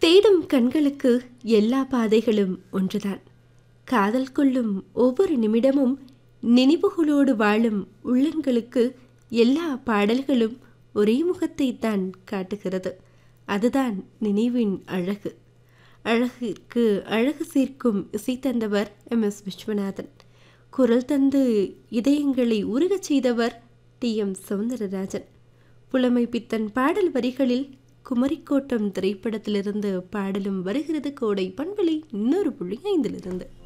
தேடும் கண்களுக்கு எல்லா பாதைகளும் ஒன்றுதான் காதல் கொள்ளும் ஒவ்வொரு நிமிடமும் நினைவுகளோடு வாழும் உள்ளங்களுக்கு எல்லா பாடல்களும் ஒரே முகத்தை தான் காட்டுகிறது அதுதான் நினைவின் அழகு அழகிற்கு அழகு சேர்க்கும் இசை தந்தவர் எம் எஸ் விஸ்வநாதன் குரல் தந்து இதயங்களை உருகச் செய்தவர் டி எம் சவுந்தரராஜன் புலமை பித்தன் பாடல் வரிகளில் குமரிக்கோட்டம் திரைப்படத்திலிருந்து பாடலும் வருகிறது கோடை பண்பலை இன்னொரு புள்ளி ஐந்திலிருந்து